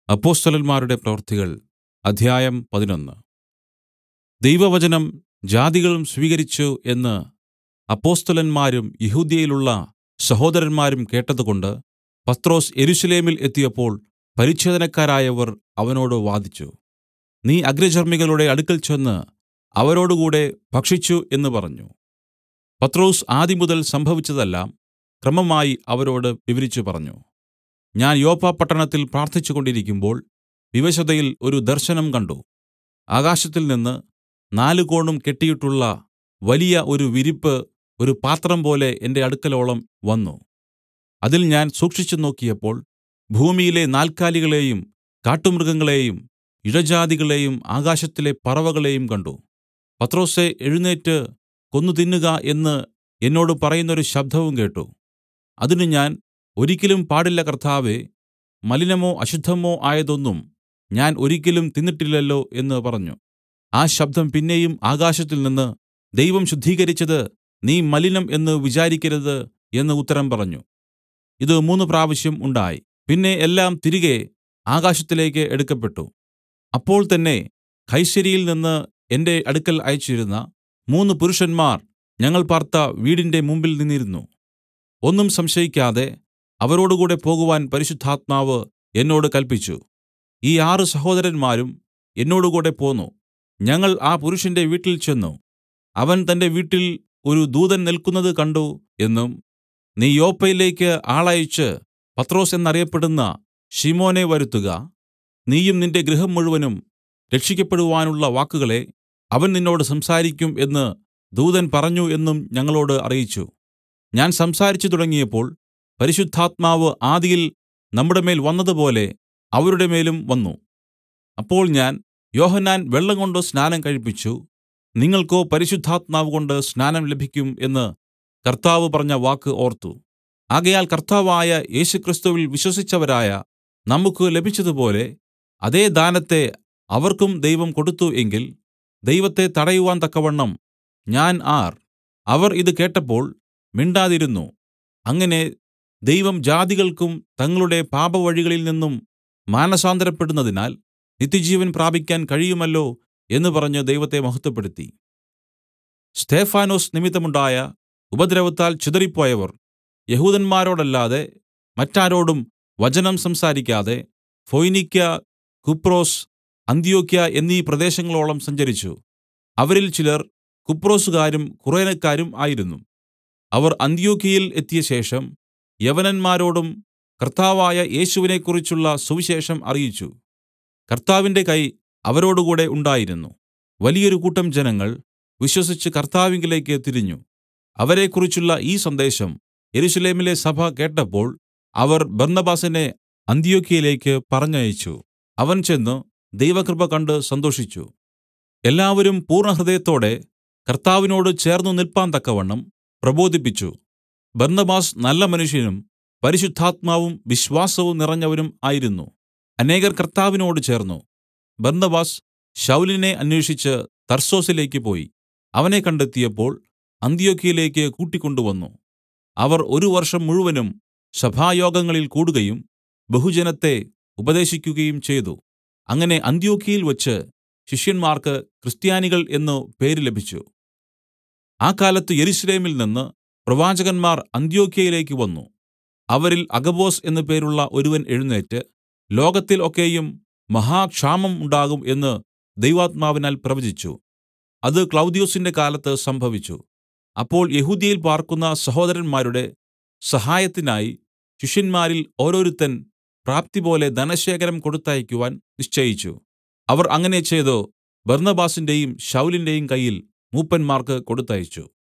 അപ്പൊസ്തലന്മാരുടെ പ്രവൃത്തികൾ അധ്യായം പതിനൊന്ന് ദൈവവചനം ജാതികളും സ്വീകരിച്ചു എന്ന് അപ്പൊസ്തലന്മാരും യെഹൂദ്യയിലുള്ള സഹോദരന്മാരും കേട്ടതുകൊണ്ട് പത്രൊസ് യെരൂശലേമിൽ എത്തിയപ്പോൾ പരിച്ഛേദനക്കാരായവർ അവനോട് വാദിച്ചു നീ അഗ്രചർമ്മികളുടെ അടുക്കൽ ചെന്ന് അവരോടുകൂടെ ഭക്ഷിച്ചു എന്ന് പറഞ്ഞു പത്രൊസ് ആദിമുതൽ സംഭവിച്ചതെല്ലാം ക്രമമായി അവരോട് വിവരിച്ചു പറഞ്ഞു ഞാൻ യോപ്പ പട്ടണത്തിൽ പ്രാർത്ഥിച്ചുകൊണ്ടിരിക്കുമ്പോൾ വിവശതയിൽ ഒരു ദർശനം കണ്ട് ആകാശത്തിൽ നിന്ന് നാല് കോണും കെട്ടിയിട്ടുള്ള വലിയ ഒരു വിരിപ്പ് ഒരു പാത്രംപോലെ എന്റെ അടുക്കലോളം വന്നു അതിൽ ഞാൻ സൂക്ഷിച്ചു നോക്കിയപ്പോൾ ഭൂമിയിലെ നാൽക്കാലികളെയും കാട്ടുമൃഗങ്ങളെയും ഇഴജാതികളെയും ആകാശത്തിലെ പറവകളെയും കണ്ട് പത്രൊസേ എഴുന്നേറ്റ് കൊന്നു തിന്നുക എന്ന് എന്നോട് പറയുന്നൊരു ശബ്ദവും കേട്ട് അതിന് ഞാൻ ഒരിക്കലും പാടില്ല കർത്താവേ മലിനമോ അശുദ്ധമോ ആയതൊന്നും ഞാൻ ഒരിക്കലും തിന്നിട്ടില്ലല്ലോ എന്ന് പറഞ്ഞു ആ ശബ്ദം പിന്നെയും ആകാശത്തിൽനിന്ന് ദൈവം ശുദ്ധീകരിച്ചത് നീ മലിനം എന്ന് വിചാരിക്കരുത് എന്ന് ഉത്തരം പറഞ്ഞു ഇത് മൂന്ന് പ്രാവശ്യം ഉണ്ടായി പിന്നെ എല്ലാം തിരികെ ആകാശത്തിലേക്ക് എടുക്കപ്പെട്ടു അപ്പോൾ തന്നെ കൈസര്യയിൽ നിന്ന് എന്റെ അടുക്കൽ അയച്ചിരുന്ന മൂന്ന് പുരുഷന്മാർ ഞങ്ങൾ പാർത്ത വീടിന്റെ മുമ്പിൽ നിന്നിരുന്നു ഒന്നും സംശയിക്കാതെ അവരോടുകൂടെ പോകുവാൻ പരിശുദ്ധാത്മാവ് എന്നോട് കല്പിച്ചു ഈ ആറ് സഹോദരന്മാരും എന്നോടുകൂടെ പോന്നു ഞങ്ങൾ ആ പുരുഷന്റെ വീട്ടിൽ ചെന്ന് അവൻ തന്റെ വീട്ടിൽ ഒരു ദൂതൻ നില്ക്കുന്നത് കണ്ട് എന്നും നീ യോപ്പയിലേക്ക് ആളയച്ച് പത്രൊസ് എന്നറിയപ്പെടുന്ന ശിമോനെ വരുത്തുക നീയും നിന്റെ ഗൃഹം മുഴുവനും രക്ഷിക്കപ്പെടുവാനുള്ള വാക്കുകളെ അവൻ നിന്നോട് സംസാരിക്കും എന്ന് ദൂതൻ പറഞ്ഞു എന്നും ഞങ്ങളോട് അറിയിച്ചു ഞാൻ സംസാരിച്ചു തുടങ്ങിയപ്പോൾ പരിശുദ്ധാത്മാവ് ആദിയിൽ നമ്മുടെ മേൽ വന്നതുപോലെ അവരുടെ മേലും വന്നു അപ്പോൾ ഞാൻ യോഹന്നാൻ വെള്ളംകൊണ്ട് സ്നാനം കഴിപ്പിച്ചു നിങ്ങൾക്കോ പരിശുദ്ധാത്മാവുകൊണ്ട് സ്നാനം ലഭിക്കും എന്ന് കർത്താവ് പറഞ്ഞ വാക്ക് ഓർത്തു ആകയാൽ കർത്താവായ യേശുക്രിസ്തുവിൽ വിശ്വസിച്ചവരായ നമുക്ക് ലഭിച്ചതുപോലെ അതേ ദാനത്തെ അവർക്കും ദൈവം കൊടുത്തു എങ്കിൽ ദൈവത്തെ തടയുവാൻ തക്കവണ്ണം ഞാൻ ആർ അവർ ഇത് കേട്ടപ്പോൾ മിണ്ടാതിരുന്നു അങ്ങനെ ദൈവം ജാതികൾക്കും തങ്ങളുടെ പാപവഴികളിൽ നിന്നും മാനസാന്തരപ്പെടുന്നതിനാൽ നിത്യജീവൻ പ്രാപിക്കാൻ കഴിയുമല്ലോ എന്ന് പറഞ്ഞ് ദൈവത്തെ മഹത്വപ്പെടുത്തി സ്തെഫാനൊസ് നിമിത്തമുണ്ടായ ഉപദ്രവത്താൽ ചിതറിപ്പോയവർ യഹൂദന്മാരോടല്ലാതെ മറ്റാരോടും വചനം സംസാരിക്കാതെ ഫൊയ്നിക്യ കുപ്രോസ് അന്ത്യോക്യ എന്നീ പ്രദേശങ്ങളോളം സഞ്ചരിച്ചു അവരിൽ ചിലർ കുപ്രോസുകാരും കുറേനക്കാരും ആയിരുന്നു അവർ അന്ത്യോക്യയിൽ എത്തിയ ശേഷം യവനന്മാരോടും കർത്താവായ യേശുവിനെക്കുറിച്ചുള്ള സുവിശേഷം അറിയിച്ചു കർത്താവിന്റെ കൈ അവരോടുകൂടെ ഉണ്ടായിരുന്നു വലിയൊരു കൂട്ടം ജനങ്ങൾ വിശ്വസിച്ച് കർത്താവിങ്കലേക്ക് തിരിഞ്ഞു അവരെക്കുറിച്ചുള്ള ഈ സന്ദേശം യെരൂശലേമിലെ സഭ കേട്ടപ്പോൾ അവർ ബർന്നബാസിനെ അന്ത്യോക്യയിലേക്ക് പറഞ്ഞയച്ചു അവൻ ചെന്ന് ദൈവകൃപ കണ്ട് സന്തോഷിച്ചു എല്ലാവരും പൂർണ്ണഹൃദയത്തോടെ കർത്താവിനോട് ചേർന്നു നിൽപ്പാൻ തക്കവണ്ണം പ്രബോധിപ്പിച്ചു ബർന്നബാസ് നല്ല മനുഷ്യനും പരിശുദ്ധാത്മാവും വിശ്വാസവും നിറഞ്ഞവനും ആയിരുന്നു അനേകർ കർത്താവിനോട് ചേർന്നു ബർന്നബാസ് ശൗലിനെ അന്വേഷിച്ച് തർസോസിലേക്ക് പോയി അവനെ കണ്ടെത്തിയപ്പോൾ അന്ത്യോക്യയിലേക്ക് കൂട്ടിക്കൊണ്ടുവന്നു അവർ ഒരു വർഷം മുഴുവനും സഭായോഗങ്ങളിൽ കൂടുകയും ബഹുജനത്തെ ഉപദേശിക്കുകയും ചെയ്തു അങ്ങനെ അന്ത്യോക്യയിൽ വച്ച് ശിഷ്യന്മാർക്ക് ക്രിസ്ത്യാനികൾ എന്നു പേര് ലഭിച്ചു ആ കാലത്ത് യെരൂശലേമിൽ നിന്ന് പ്രവാചകന്മാർ അന്ത്യോക്യയിലേക്ക് വന്നു അവരിൽ അഗബൊസ് എന്നു പേരുള്ള ഒരുവൻ എഴുന്നേറ്റ് ലോകത്തിൽ ഒക്കെയും മഹാക്ഷാമം ഉണ്ടാകും എന്ന് ദൈവാത്മാവിനാൽ പ്രവചിച്ചു അത് ക്ലൗദ്യൊസിന്റെ കാലത്ത് സംഭവിച്ചു അപ്പോൾ യെഹൂദ്യയിൽ പാർക്കുന്ന സഹോദരന്മാരുടെ സഹായത്തിനായി ശിഷ്യന്മാരിൽ ഓരോരുത്തൻ പ്രാപ്തിപോലെ ധനശേഖരം കൊടുത്തയക്കുവാൻ നിശ്ചയിച്ചു അവർ അങ്ങനെ ചെയ്തു ബർന്നബാസിന്റെയും ശൗലിന്റെയും കയ്യിൽ മൂപ്പന്മാർക്ക് കൊടുത്തയച്ചു